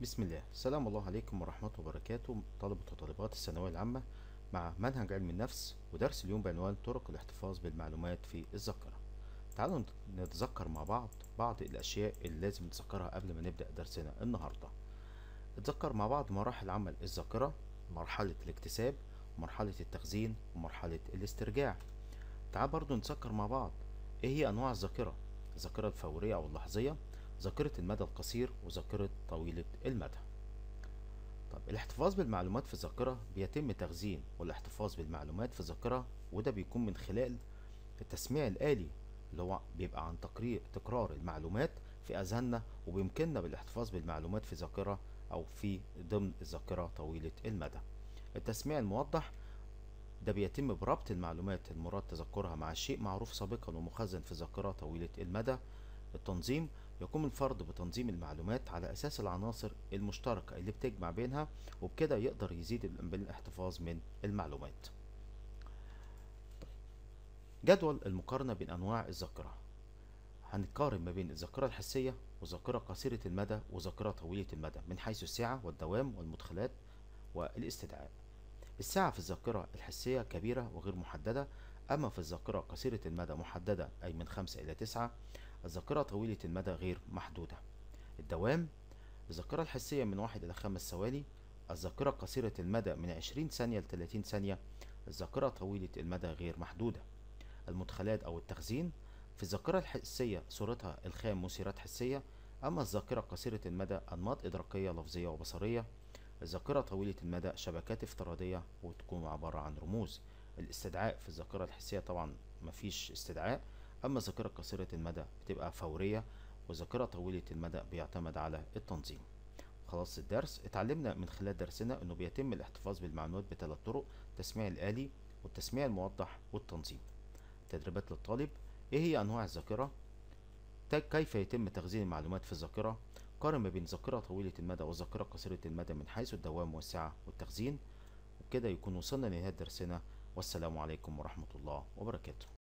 بسم الله السلام الله عليكم ورحمة وبركاته طلبة وطالبات الثانوية العامة مع منهج علم النفس ودرس اليوم بعنوان طرق الاحتفاظ بالمعلومات في الذاكرة تعالوا نتذكر مع بعض بعض الأشياء اللي لازم نتذكرها قبل ما نبدأ درسنا النهاردة نتذكر مع بعض مراحل عمل الذاكرة مرحلة الاكتساب ومرحلة التخزين ومرحلة الاسترجاع تعال برضو نتذكر مع بعض ايه هي أنواع الذاكرة الذاكرة الفورية أو اللحظية ذاكرة المدى القصير وذاكرة طويلة المدى طب الاحتفاظ بالمعلومات في الذاكرة بيتم تخزين والاحتفاظ بالمعلومات في الذاكرة وده بيكون من خلال التسميع الآلي اللي هو بيبقى عن تقرير تكرار المعلومات في أذهاننا وبيمكننا بالاحتفاظ بالمعلومات في ذاكرة أو في ضمن الذاكرة طويلة المدى التسميع الموضح ده بيتم بربط المعلومات المراد تذكرها مع شيء معروف سابقا ومخزن في ذاكرة طويلة المدى التنظيم يقوم الفرد بتنظيم المعلومات على أساس العناصر المشتركة اللي بتجمع بينها وبكده يقدر يزيد بالاحتفاظ من المعلومات جدول المقارنة بين أنواع الذاكرة هنقارن ما بين الذاكرة الحسية وذاكرة قصيرة المدى وذاكرة طويلة المدى من حيث السعة والدوام والمدخلات والاستدعاء السعة في الذاكرة الحسية كبيرة وغير محددة أما في الذاكرة قصيرة المدى محددة أي من خمسة إلى تسعة الذاكرة طويلة المدى غير محدودة الدوام الذاكرة الحسية من واحد إلى خمس ثواني الذاكرة قصيرة المدى من عشرين ثانية لتلاتين ثانية الذاكرة طويلة المدى غير محدودة المدخلات أو التخزين في الذاكرة الحسية صورتها الخام مثيرات حسية أما الذاكرة قصيرة المدى أنماط إدراكية لفظية وبصرية الذاكرة طويلة المدى شبكات افتراضية وتكون عبارة عن رموز الاستدعاء في الذاكرة الحسية طبعا مفيش استدعاء أما الذاكرة قصيرة المدى بتبقى فورية والذاكرة طويلة المدى بيعتمد على التنظيم خلاص الدرس اتعلمنا من خلال درسنا انه بيتم الاحتفاظ بالمعلومات بثلاث طرق التسميع الآلي والتسميع الموضح والتنظيم تدريبات للطالب ايه هي انواع الذاكرة كيف يتم تخزين المعلومات في الذاكرة قارن ما بين ذاكرة طويلة المدى وذاكرة قصيرة المدى من حيث الدوام والسعة والتخزين وبكده يكون وصلنا لنهاية درسنا والسلام عليكم ورحمة الله وبركاته